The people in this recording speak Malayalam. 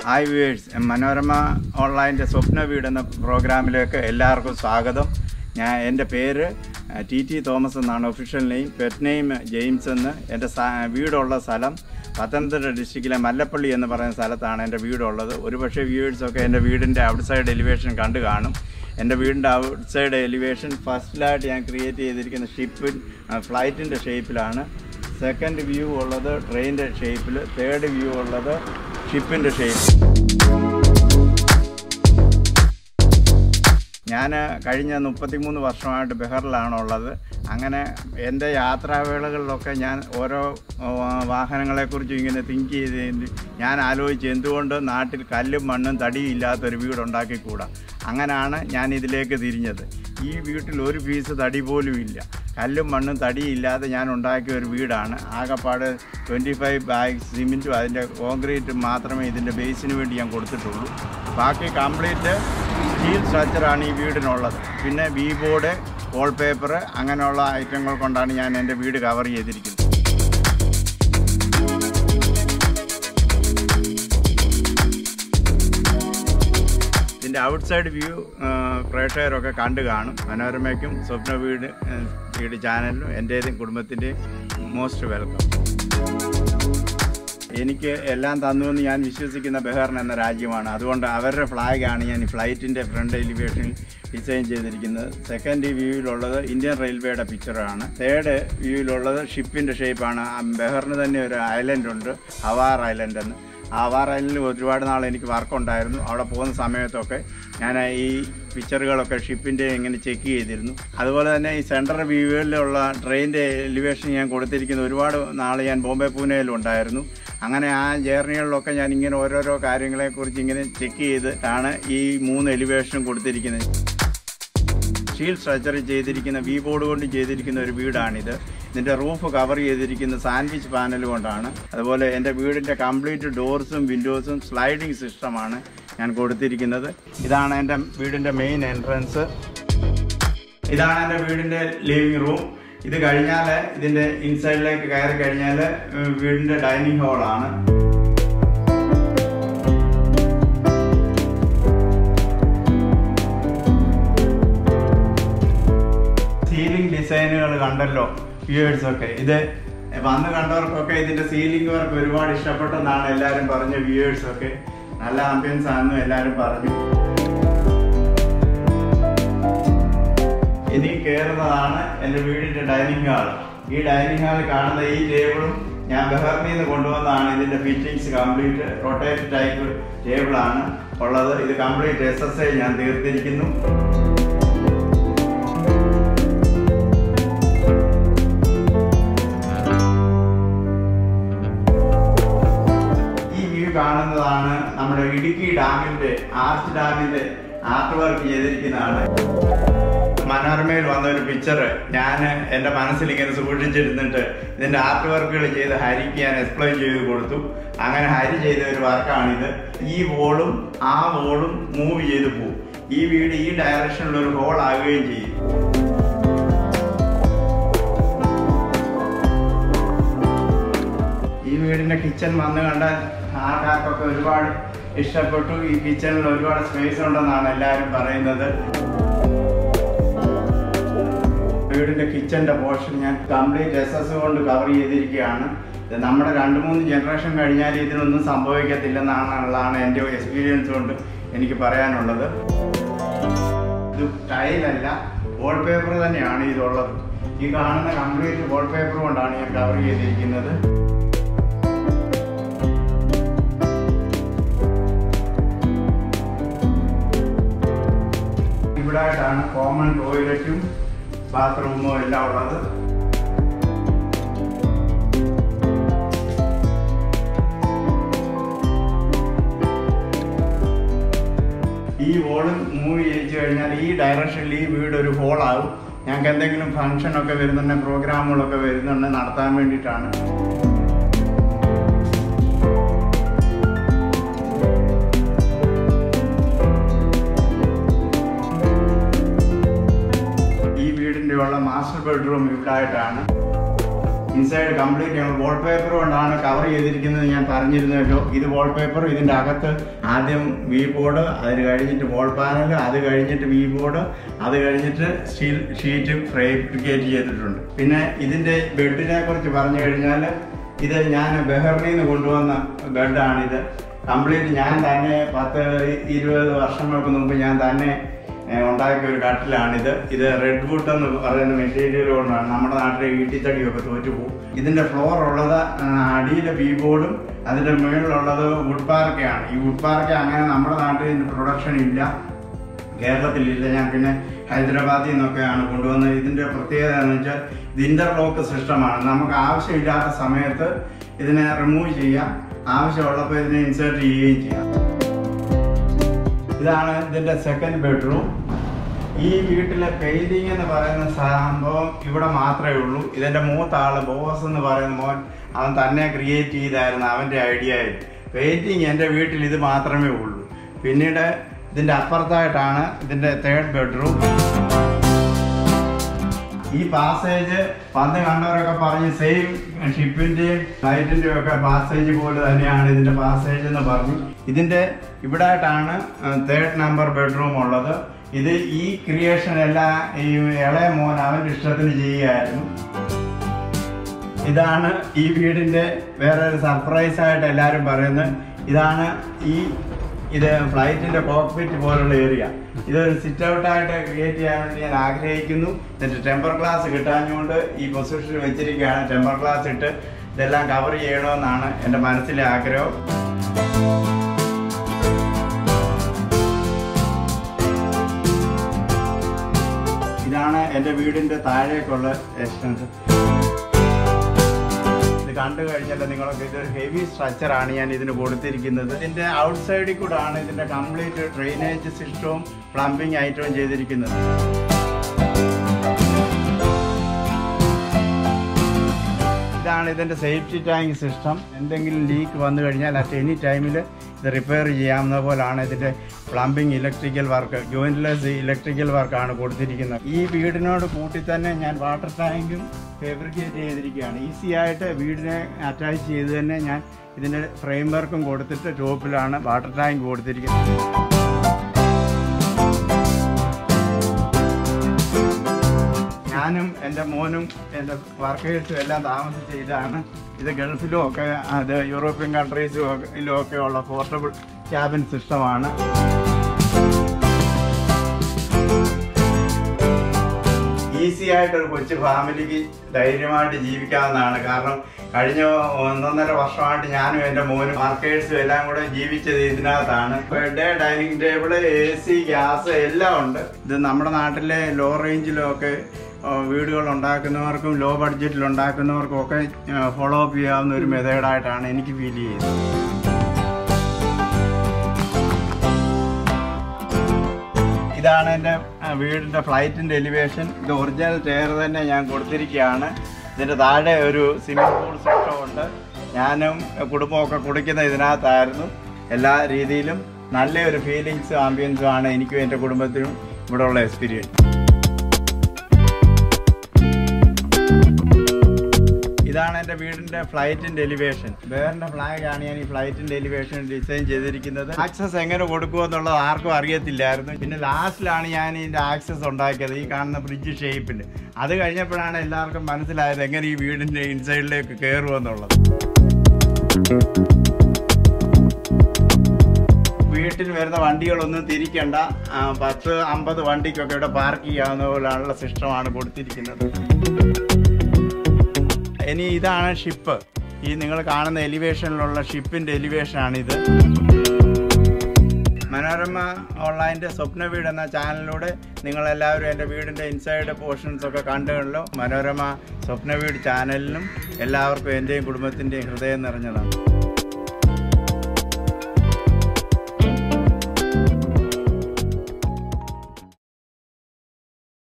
ഹായ് വ്യൂവേഴ്സ് മനോരമ ഓൺലൈൻ്റെ സ്വപ്ന വീട് എന്ന പ്രോഗ്രാമിലേക്ക് എല്ലാവർക്കും സ്വാഗതം ഞാൻ എൻ്റെ പേര് അഹ്, ടി ടി തോമസ് എന്നാണ് official name pet name James എന്ന് എൻ്റെ സ- വീടുള്ള സ്ഥലം പത്തനംതിട്ട ഡിസ്ട്രിക്റ്റിലെ മല്ലപ്പള്ളി എന്ന് പറയുന്ന സ്ഥലത്താണ് എൻ്റെ വീടുള്ളത് ഒരുപക്ഷെ വ്യൂവേഴ്സൊക്കെ എൻ്റെ വീടിൻ്റെ ഔട്ട് സൈഡ് എലിവേഷൻ കണ്ടു കാണും എൻ്റെ വീടിൻ്റെ ഔട്ട് സൈഡ് എലിവേഷൻ ഫസ്റ്റിലായിട്ട് ഞാൻ ക്രിയേറ്റ് ചെയ്തിരിക്കുന്ന ഷിപ്പിൻ ഫ്ലൈറ്റിൻ്റെ ഷേപ്പിലാണ് സെക്കൻഡ് വ്യൂ ഉള്ളത് ട്രെയിനിൻ്റെ ഷേപ്പിൽ തേർഡ് വ്യൂ ഉള്ളത് ഷിപ്പിൻ്റെ ഷേപ്പ് ഞാൻ കഴിഞ്ഞ മുപ്പത്തിമൂന്ന് വർഷമായിട്ട് ബെഹറിലാണ് ഉള്ളത് അങ്ങനെ എൻ്റെ യാത്രാവേളകളിലൊക്കെ ഞാൻ ഓരോ ആ, വാഹനങ്ങളെക്കുറിച്ചും ഇങ്ങനെ തിങ്ക് ചെയ്ത് ഞാൻ ആലോചിച്ച് എന്തുകൊണ്ട് നാട്ടിൽ കല്ലും മണ്ണും തടിയും ഇല്ലാത്തൊരു വീടുണ്ടാക്കിക്കൂടാ അങ്ങനെയാണ് ഞാൻ ഇതിലേക്ക് തിരിഞ്ഞത് ഈ വീട്ടിൽ ഒരു പീസ് തടി പോലും ഇല്ല കല്ലും മണ്ണും തടിയും ഇല്ലാതെ ഞാൻ ഉണ്ടാക്കിയ ഒരു വീടാണ് ആകെപ്പാട് ട്വൻറ്റി ഫൈവ് ബാഗ് സിമെൻറ്റും അതിൻ്റെ കോൺക്രീറ്റും മാത്രമേ ഇതിൻ്റെ ബേസിന് വേണ്ടി ഞാൻ കൊടുത്തിട്ടുള്ളൂ ബാക്കി കംപ്ലീറ്റ് സ്റ്റീൽ സ്ട്രക്ചറാണ് ഈ വീടിനുള്ളത് പിന്നെ വി ബോർഡ് വാൾ പേപ്പർ അങ്ങനെയുള്ള ഐറ്റങ്ങൾ കൊണ്ടാണ് ഞാൻ എൻ്റെ വീട് കവർ ചെയ്തിരിക്കുന്നത് ഇതിൻ്റെ ഔട്ട് സൈഡ് വ്യൂ പ്രേക്ഷകരൊക്കെ കണ്ടു കാണും മനോരമയ്ക്കും സ്വപ്ന വീട് ആ, വീട് ചാനലിനും എൻ്റേതും കുടുംബത്തിൻ്റെയും മോസ്റ്റ് വെൽക്കം എനിക്ക് എല്ലാം തന്നു എന്ന് ഞാൻ വിശ്വസിക്കുന്ന ബെഹറിൻ എന്ന രാജ്യമാണ് അതുകൊണ്ട് അവരുടെ ഫ്ലാഗാണ് ഞാൻ ഈ ഫ്ലൈറ്റിൻ്റെ ഫ്രണ്ട് എലിവേഷനിൽ ഡിസൈൻ ചെയ്തിരിക്കുന്നത് സെക്കൻഡ് വ്യൂവിലുള്ളത് ഇന്ത്യൻ റെയിൽവേയുടെ പിക്ചറാണ് തേർഡ് വ്യൂവിലുള്ളത് ഷിപ്പിൻ്റെ ഷേപ്പാണ് ബെഹറിന് തന്നെ ഒരു ഐലൻഡ് ഉണ്ട് ഹവാർ ഐലൻഡ് എന്ന് ഹവാർ ഐലൻഡിൽ ഒരുപാട് നാൾ എനിക്ക് വർക്ക് ഉണ്ടായിരുന്നു അവിടെ പോകുന്ന സമയത്തൊക്കെ ഞാൻ ഈ പിക്ചറുകളൊക്കെ ഷിപ്പിൻ്റെ ഇങ്ങനെ ചെക്ക് ചെയ്തിരുന്നു അതുപോലെ തന്നെ ഈ സെൻട്രൽ വ്യൂവിലുള്ള ട്രെയിനിൻ്റെ എലിവേഷൻ ഞാൻ കൊടുത്തിരിക്കുന്ന ഒരുപാട് നാൾ ഞാൻ ബോംബെ പൂനെയിലും ഉണ്ടായിരുന്നു അങ്ങനെ ആ ജേർണികളിലൊക്കെ ഞാൻ ഇങ്ങനെ ഓരോരോ കാര്യങ്ങളെക്കുറിച്ച് ഇങ്ങനെ ചെക്ക് ചെയ്തിട്ടാണ് ഈ മൂന്ന് എലിവേഷനും കൊടുത്തിരിക്കുന്നത് സ്റ്റീൽ സ്ട്രക്ചർ ചെയ്തിരിക്കുന്ന വി ബോർഡ് കൊണ്ട് ചെയ്തിരിക്കുന്ന ഒരു വീടാണിത് ഇതിൻ്റെ റൂഫ് കവർ ചെയ്തിരിക്കുന്ന സാൻഡ്വിച്ച് പാനൽ കൊണ്ടാണ് അതുപോലെ എൻ്റെ വീടിൻ്റെ കംപ്ലീറ്റ് ഡോർസും വിൻഡോസും സ്ലൈഡിംഗ് സിസ്റ്റമാണ് ഞാൻ കൊടുത്തിരിക്കുന്നത് ഇതാണ് എൻ്റെ വീടിൻ്റെ മെയിൻ എൻട്രൻസ് ഇതാണ് എൻ്റെ വീടിൻ്റെ ലിവിങ് റൂം ഇത് കഴിഞ്ഞാൽ ഇതിൻ്റെ ഇൻസൈഡിലേക്ക് കയറി കഴിഞ്ഞാൽ ഉം, വീടിൻ്റെ ഡൈനിങ് ഹാളാണ് സീലിംഗ് ഡിസൈനുകൾ കണ്ടല്ലോ വ്യൂവേഴ്സ് ഒക്കെ ഇത് വന്ന് കണ്ടവർക്കൊക്കെ ഇതിന്റെ സീലിംഗ് വർക്ക് ഒരുപാട് ഇഷ്ടപ്പെട്ടെന്നാണ് എല്ലാവരും പറഞ്ഞ വ്യൂവേഴ്സ് ഒക്കെ നല്ല ആംബിയൻസ് ആണെന്നും എല്ലാവരും പറഞ്ഞു ഇനി കയറുന്നതാണ് എൻ്റെ വീടിന്റെ ഡൈനിങ് ഹാൾ ഈ ഡൈനിങ് ഹാൾ കാണുന്ന ഈ ടേബിളും ഞാൻ ബെഹറിൽ നിന്ന് കൊണ്ടുവന്നതാണ് ഇതിന്റെ ഫിറ്റിംഗ്സ് കംപ്ലീറ്റ് റൊട്ടേറ്റ് ടൈപ്പ് ടേബിളാണ് ഉള്ളത് ഇത് കംപ്ലീറ്റ് എസ് എസ് ഐ ഞാൻ തീർത്തിരിക്കുന്നു ഈ വ്യൂ കാണുന്നതാണ് നമ്മുടെ ഇടുക്കി ഡാമിന്റെ ആർച്ച് ഡാമിന്റെ ആർട്ട് വർക്ക് ചെയ്തിരിക്കുന്നതാണ് മനോരമയിൽ വന്ന ഒരു പിക്ചർ ഞാൻ എൻ്റെ മനസ്സിൽ ഇങ്ങനെ സൂക്ഷിച്ചിരുന്നിട്ട് ഇതിൻ്റെ ആർട്ട് വർക്കുകൾ ചെയ്ത് ഹരിക്ക് ഞാൻ എക്സ്പ്ലെയിൻ ചെയ്ത് കൊടുത്തു അങ്ങനെ ഹരി ചെയ്ത ഒരു വർക്കാണിത് ഈ വോളും ആ വോളും മൂവ് ചെയ്ത് പോകും ഈ വീട് ഈ ഡയറക്ഷനിൽ ഒരു ഹോൾ ആകുകയും ചെയ്യും ഈ വീടിന്റെ കിച്ചൺ വന്ന് കണ്ട ആൾക്കാർക്കൊക്കെ ഒരുപാട് ഇഷ്ടപ്പെട്ടു ഈ കിച്ചണിൽ ഒരുപാട് സ്പേസ് ഉണ്ടെന്നാണ് എല്ലാവരും പറയുന്നത് വീടിന്റെ കിച്ചന്റെ പോർഷൻ ഞാൻ കംപ്ലീറ്റ് എസ് എസ് കൊണ്ട് കവർ ചെയ്തിരിക്കുകയാണ് ഇത് നമ്മുടെ രണ്ട് മൂന്ന് ജനറേഷൻ കഴിഞ്ഞാൽ ഇതിനൊന്നും സംഭവിക്കത്തില്ലെന്നാണുള്ളതാണ് എൻ്റെ എക്സ്പീരിയൻസ് കൊണ്ട് എനിക്ക് പറയാനുള്ളത് ഇത് ടൈലല്ല വാൾപേപ്പർ തന്നെയാണ് ഇതുള്ളത് ഈ കാണുന്ന കംപ്ലീറ്റ് വാൾപേപ്പർ കൊണ്ടാണ് ഞാൻ കവർ ചെയ്തിരിക്കുന്നത് ഇവിടായിട്ടാണ് കോമൺ ടോയ്ലറ്റും ബാത്റൂമും എല്ലാം ഉള്ളത് ഈ വോള് മൂവ് ചെയ്യിച്ചു കഴിഞ്ഞാൽ ഈ ഡയറക്ഷനിൽ ഈ വീട് ഒരു ഹോളാവും ഞങ്ങൾക്ക് എന്തെങ്കിലും ഫംഗ്ഷനൊക്കെ വരുന്നുണ്ട് പ്രോഗ്രാമുകളൊക്കെ വരുന്നുണ്ട് നടത്താൻ വേണ്ടിയിട്ടാണ് ഈ വീടിൻ്റെ ഉള്ള മാസ്റ്റർ ബെഡ്റൂം ഇവിടെ ആയിട്ടാണ് ഇൻസൈഡ് കംപ്ലീറ്റ് ഞങ്ങൾ വാൾപേപ്പർ കൊണ്ടാണ് കവർ ചെയ്തിരിക്കുന്നത് ഞാൻ പറഞ്ഞിരുന്നല്ലോ ഇത് വാൾപേപ്പർ ഇതിൻ്റെ അകത്ത് ആദ്യം വി ബോർഡ് അതിന് കഴിഞ്ഞിട്ട് വോൾ പാനൽ അത് കഴിഞ്ഞിട്ട് വി ബോർഡ് അത് കഴിഞ്ഞിട്ട് സ്റ്റീൽ ഷീറ്റ് ഫേബ്രിക്കേറ്റ് ചെയ്തിട്ടുണ്ട് പിന്നെ ഇതിൻ്റെ ബെഡിനെ കുറിച്ച് പറഞ്ഞു കഴിഞ്ഞാൽ ഇത് ഞാൻ ബെഹറിനിൽ നിന്ന് കൊണ്ടുവന്ന ബെഡാണിത് കംപ്ലീറ്റ് ഞാൻ തന്നെ പത്ത് ഇരുപത് വർഷങ്ങൾക്ക് മുമ്പ് ഞാൻ തന്നെ ഏഹ്, ഉണ്ടാക്കിയ ഒരു കട്ടിലാണിത് ഇത് റെഡ് വുഡ് എന്ന് പറയുന്ന മെറ്റീരിയൽ കൊണ്ടാണ് നമ്മുടെ നാട്ടിലെ ഈട്ടിത്തടിയൊക്കെ തോറ്റുപോകും ഇതിന്റെ ഫ്ലോർ ഉള്ളത് ആ, അടിയിലെ ബി ബോർഡും അതിന്റെ മുകളിലുള്ളത് വുഡ് പാർക്കയാണ് ഈ വുഡ് പാർക്ക അങ്ങനെ നമ്മുടെ നാട്ടിൽ പ്രൊഡക്ഷൻ ഇല്ല കേരളത്തിലില്ല ഞാൻ പിന്നെ ഹൈദരാബാദിൽ നിന്നൊക്കെയാണ് കൊണ്ടുവന്നത് ഇതിന്റെ പ്രത്യേകത എന്ന് വെച്ചാൽ ഇത് ഇന്റർലോക്ക് സിസ്റ്റമാണ് നമുക്ക് ആവശ്യമില്ലാത്ത സമയത്ത് ഇതിനെ റിമൂവ് ചെയ്യാം ആവശ്യമുള്ളപ്പോൾ ഇതിനെ ഇൻസേർട്ട് ചെയ്യുകയും ചെയ്യാം ഇതാണ് ഇതിന്റെ സെക്കൻഡ് ബെഡ്റൂം ഈ വീട്ടിലെ പെയിന്റിംഗ് എന്ന് പറയുന്ന സംഭവം ഇവിടെ മാത്രമേ ഉള്ളൂ ഇതിന്റെ മൂത്ത ആള് ബോസ് എന്ന് പറയുന്ന മോൻ അവൻ തന്നെ ക്രിയേറ്റ് ചെയ്തായിരുന്നു അവന്റെ ഐഡിയ പെയിന്റിങ് എൻ്റെ വീട്ടിൽ ഇത് മാത്രമേ ഉള്ളൂ പിന്നീട് ഇതിന്റെ അപ്പുറത്തായിട്ടാണ് ഇതിന്റെ തേർഡ് ബെഡ്റൂം ഈ പാസേജ് പണ്ട് കണ്ടവരൊക്കെ പറഞ്ഞ് സെയിം ഷിപ്പിന്റെയും ഫ്ലൈറ്റിന്റെയും ഒക്കെ പാസേജ് പോലെ തന്നെയാണ് ഇതിന്റെ പാസേജ് എന്ന് പറഞ്ഞു ഇതിന്റെ ഇവിടെ ആയിട്ടാണ് തേർഡ് നമ്പർ ബെഡ്റൂം ഉള്ളത് ഇത് ഈ ക്രിയേഷൻ എല്ലാം ഈ ഇളയ മോൻ അവന്റെ ഇഷ്ടത്തിന് ചെയ്യുകയായിരുന്നു ഇതാണ് ഈ വീടിന്റെ വേറെ ഒരു സർപ്രൈസ് ആയിട്ട് എല്ലാവരും പറയുന്നത് ഇതാണ് ഈ ഇത് ഫ്ലൈറ്റിന്റെ കോക്പിറ്റ് പോലുള്ള ഏരിയ ഇതൊരു സിറ്റ് ഔട്ട് ആയിട്ട് ക്രിയേറ്റ് ചെയ്യാൻ വേണ്ടി ഞാൻ ആഗ്രഹിക്കുന്നു എന്നിട്ട് ടെമ്പർ ഗ്ലാസ് കിട്ടാഞ്ഞുകൊണ്ട് ഈ പൊസിഷനിൽ വെച്ചിരിക്കുകയാണ് ടെമ്പർ ഗ്ലാസ് ഇട്ട് ഇതെല്ലാം കവർ ചെയ്യണമെന്നാണ് എൻ്റെ മനസ്സിലെ ആഗ്രഹം ഇതാണ് എൻ്റെ വീടിൻ്റെ താഴേക്കുള്ള എക്സ്റ്റൻസ് ഇത് കണ്ടു കഴിഞ്ഞാൽ നിങ്ങൾക്ക് ഇതൊരു ഹെവി സ്ട്രക്ചർ ആണ് ഞാൻ ഇതിന് കൊടുത്തിരിക്കുന്നത് ഇതിന്റെ ഔട്ട് സൈഡിൽ കൂടെ ആണ് ഇതിന്റെ കംപ്ലീറ്റ് ഡ്രെയിനേജ് സിസ്റ്റവും പ്ലംബിംഗ് ഐറ്റവും ചെയ്തിരിക്കുന്നത് ഇതാണ് ഇതിന്റെ സേഫ്റ്റി ടാങ്ക് സിസ്റ്റം എന്തെങ്കിലും ലീക്ക് വന്നു കഴിഞ്ഞാൽ അറ്റ് എനി ടൈമിൽ ഇത് റിപ്പയർ ചെയ്യാവുന്ന പോലാണ് ഇതിന്റെ plumbing electrical work jointless electrical വർക്കാണ് കൊടുത്തിരിക്കുന്നത് ഈ വീടിനോട് കൂട്ടി തന്നെ ഞാൻ വാട്ടർ ടാങ്കും ഫാബ്രിക്കേറ്റ് ചെയ്തിരിക്കുകയാണ് ഈസി ആയിട്ട് വീടിനെ അറ്റാച്ച് ചെയ്ത് തന്നെ ഞാൻ ഇതിന്റെ ഫ്രെയിം വർക്കും കൊടുത്തിട്ട് ടോപ്പിലാണ് വാട്ടർ ടാങ്ക് കൊടുത്തിരിക്കുന്നത് ഞാനും എൻ്റെ മോനും എൻ്റെ വർക്കേഴ്സും എല്ലാം താമസിച്ച ഇതാണ് ഇത് ഗൾഫിലും ഒക്കെ അത് യൂറോപ്യൻ കൺട്രീസിലും ഒക്കെ ഉള്ള പോർട്ടബിൾ ക്യാബിൻ സിസ്റ്റമാണ് ഈസി ആയിട്ട് ഒരു കൊച്ചു ഫാമിലിക്ക് ധൈര്യമായിട്ട് ജീവിക്കാവുന്നതാണ് കാരണം കഴിഞ്ഞ ഒന്നൊന്നര വർഷമായിട്ട് ഞാനും എൻ്റെ മോനും വർക്കേഴ്സും എല്ലാം കൂടെ ജീവിച്ചത് ഇതിനകത്താണ് bed dining table A C gas എല്ലാം ഉണ്ട് ഇത് നമ്മുടെ നാട്ടിലെ ലോ റേഞ്ചിലും ഒക്കെ ആ, വീടുകൾ ഉണ്ടാക്കുന്നവർക്കും ലോ ബഡ്ജറ്റിൽ ഉണ്ടാക്കുന്നവർക്കും ഒക്കെ ഫോളോ അപ്പ് ചെയ്യാവുന്ന ഒരു മെത്തേഡായിട്ടാണ് എനിക്ക് ഫീൽ ചെയ്യുന്നത് ഇതാണ് എൻ്റെ ആ, വീടിൻ്റെ ഫ്ലൈറ്റിൻ്റെ എലിവേഷൻ ഇത് ഒറിജിനൽ ചെയർ തന്നെ ഞാൻ കൊടുത്തിരിക്കുകയാണ് ഇതിൻ്റെ താഴെ ഒരു സ്വിമ്മിംഗ് പൂൾ സിസ്റ്റം ഉണ്ട് ഞാനും കുടുംബമൊക്കെ കുടിക്കുന്ന ഇതിനകത്തായിരുന്നു എല്ലാ രീതിയിലും നല്ല ഒരു ഫീലിങ്സും ആംബിയൻസും ആണ് എനിക്കും എൻ്റെ കുടുംബത്തിനും ഇവിടെ ഉള്ള എക്സ്പീരിയൻസ് ഇതാണ് എൻ്റെ വീടിൻ്റെ ഫ്ലൈറ്റിൻ്റെ എലിവേഷൻ ബേറിൻ്റെ ഫ്ലാഗ് ആണ് ഞാൻ ഈ ഫ്ലൈറ്റിൻ്റെ എലിവേഷൻ ഡിസൈൻ ചെയ്തിരിക്കുന്നത് ആക്സസ് എങ്ങനെ കൊടുക്കുമെന്നുള്ളത് ആർക്കും അറിയത്തില്ലായിരുന്നു പിന്നെ ലാസ്റ്റിലാണ് ഞാൻ ഇതിൻ്റെ ആക്സസ് ഉണ്ടാക്കിയത് ഈ കാണുന്ന ബ്രിഡ്ജ് ഷേപ്പിൽ അത് കഴിഞ്ഞപ്പോഴാണ് എല്ലാവർക്കും മനസ്സിലായത് എങ്ങനെ ഈ വീടിൻ്റെ ഇൻസൈഡിലേക്ക് കയറുമെന്നുള്ളത് വീട്ടിൽ വരുന്ന വണ്ടികളൊന്നും തിരിക്കണ്ട ആ, പത്ത് അമ്പത് വണ്ടിക്കൊക്കെ ഇവിടെ പാർക്ക് ചെയ്യാവുന്ന പോലെയുള്ള സിസ്റ്റമാണ് കൊടുത്തിരിക്കുന്നത് ഇനി ഇതാണ് ഷിപ്പ് ഈ നിങ്ങൾ കാണുന്ന എലിവേഷനിലുള്ള ഷിപ്പിന്റെ എലിവേഷനാണിത് മനോരമ ഓൺലൈൻ്റെ സ്വപ്ന വീട് എന്ന ചാനലിലൂടെ നിങ്ങളെല്ലാവരും എൻ്റെ വീടിൻ്റെ ഇൻസൈഡ് പോർഷൻസ് ഒക്കെ കണ്ടുകണല്ലോ മനോരമ സ്വപ്ന വീട് ചാനലിനും എല്ലാവർക്കും എൻ്റെയും കുടുംബത്തിൻ്റെയും ഹൃദയം നിറഞ്ഞതാണ്